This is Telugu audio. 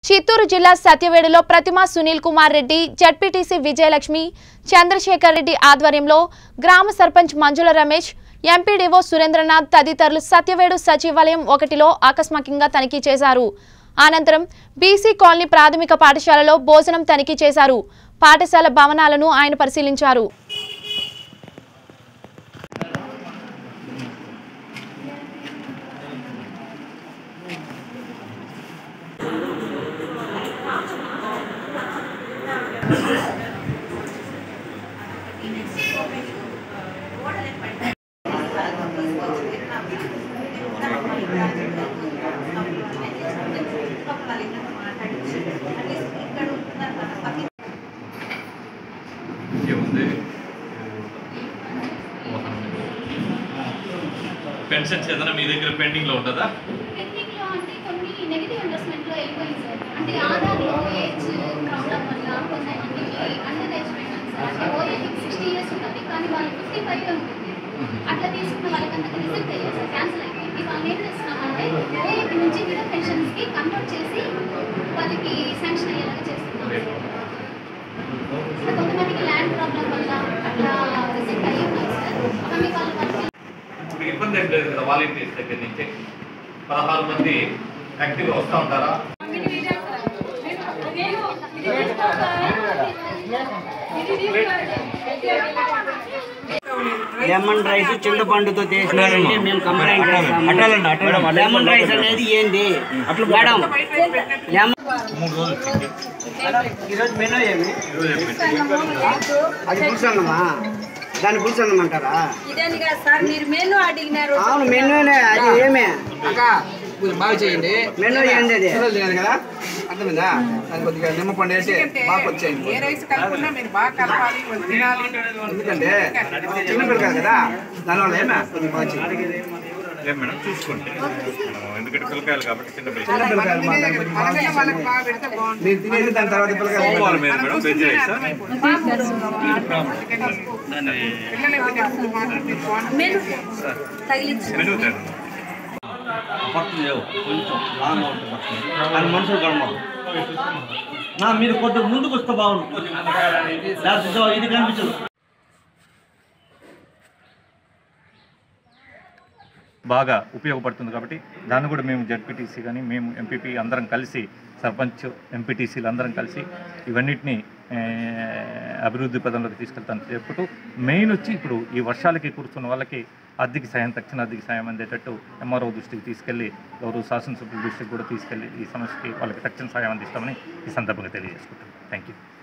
చిత్తూరు జిల్లా సత్యవేడులో ప్రతిమా సునీల్ కుమార్ రెడ్డి జడ్పీటీసీ విజయలక్ష్మి చంద్రశేఖర్ రెడ్డి ఆధ్వర్యంలో గ్రామ సర్పంచ్ మంజుల రమేష్ ఎంపీడీఓ సురేంద్రనాథ్ తదితరులు సత్యవేడు సచివాలయం ఒకటిలో ఆకస్మికంగా తనిఖీ చేశారు అనంతరం బీసీ కాలనీ ప్రాథమిక పాఠశాలలో భోజనం తనిఖీ చేశారు పాఠశాల భవనాలను ఆయన పరిశీలించారు ఏముంది పెన్షన్స్ ఏదైనా మీ దగ్గర పెండింగ్ లో ఉంటుందా టెక్నిక్ లో అంటే కొన్ని నెగిటివ్ అండర్స్టాండ్ లో వెళ్ళిపోయింది సార్ అంటే ఆధార్లో ఏజ్ ప్రాబ్లం వల్ల కొంతమందికి అండర్ ఏజ్ పెట్టాను సార్ అంటే ఓఏకి సిక్స్టీ ఇయర్స్ ఉంటుంది కానీ వాళ్ళు ఫిఫ్టీ ఫైవ్ ఉంటుంది అట్లా తీసుకున్న వాళ్ళకందరికీ రిజెక్ట్ అయ్యారు సార్ క్యాన్సిల్ అయిపోయింది వాళ్ళు ఏం చేస్తున్నామంటే ఓఏకి నుంచి విడో పెన్షన్స్ కి కన్వర్ట్ చేసి వాళ్ళకి శాంక్షన్ అయ్యేలాగా చేస్తున్నాం సార్ కొంతమందికి ల్యాండ్ ప్రాబ్లం వల్ల అట్లా రిజెక్ట్ అయ్యి ఉన్నాయి సార్ కానీ వాళ్ళు వాళ్ళకి ఇప్పుడు ఇబ్బంది ఏం లేదు కదా వాలంటీర్స్ దగ్గర నుంచి పదహారు మంది యాక్టివ్గా వస్తూ ఉంటారా లెమన్ రైస్ చింతపండుతో చేసినారంటే మేము కంప్లైంట్ చేస్తాము లెమన్ రైస్ అనేది ఏంది మేడం లెమన్ మూడు రోజులు వచ్చింది ఈరోజు మెనూ ఏమి ఈరోజు ఏం పెట్టింది? అది పులుసన్నమా దాన్ని పులుసన్నం అంటారా ఇదని కాదు సార్ మీరు మెనూ అడిగినారు అవును మెనూనే అది ఏమే అక్క కొంచెం బాగా చేయండి మెనూ ఏంది అది పిల్లలు తినాలి కదా అర్థమైందా దాని కొద్దిగా నిమ్మపండు వేసి బాగా వచ్చేయండి ఏ రైస్ కలుపుకున్నా మీరు బాగా కలపాలి వాళ్ళు తినాలి ఎందుకంటే చిన్నపిల్లలు కదా దానివల్ల ఏమే కొద్దిగా బాగా చేయండి ఏం మేడం చూసుకోండి ఎందుకంటే పిల్లకాయలు కాబట్టి చిన్న పిల్లలు చిన్న పిల్లకాయలు మా దాన్ని కొంచెం బాగా మనమే వాళ్ళకి చేసి బాగా పెడితే బాగుంటుంది మీరు తినేసి దాని తర్వాత పిల్లకాయలు సోమవారం మీద మేడం వెజ్ రైస్ పిల్లలు ఎవరికి మాత్రం మీరు బాగుంటుంది మెనూ తగిలించు మెనూ తేండి. అది మనుషులు కనబడదు నా మీరు కొద్దిగా ముందుకు వస్తే బాగుంటుంది లేకపోతే ఇదో ఇది కనిపించదు బాగా ఉపయోగపడుతుంది కాబట్టి దాన్ని కూడా మేము జడ్పీటీసీ కానీ మేము ఎంపీపీ అందరం కలిసి సర్పంచ్ ఎంపీటీసీలు అందరం కలిసి ఇవన్నిటిని ఆ, అభివృద్ధి పదంలోకి తీసుకెళ్తాను చెప్పుతూ మెయిన్ వచ్చి ఇప్పుడు ఈ వర్షాలకి కూర్చున్న వాళ్ళకి అద్దెకి సాయం తక్షణ అద్దెకి సాయం అందేటట్టు ఎంఆర్ఓ దృష్టికి తీసుకెళ్ళి గౌరవ శాసనసభ్యుల దృష్టికి కూడా తీసుకెళ్ళి ఈ సమస్యకి వాళ్ళకి తక్షణ సాయం అందిస్తామని ఈ సందర్భంగా తెలియజేసుకుంటాను థ్యాంక్ యూ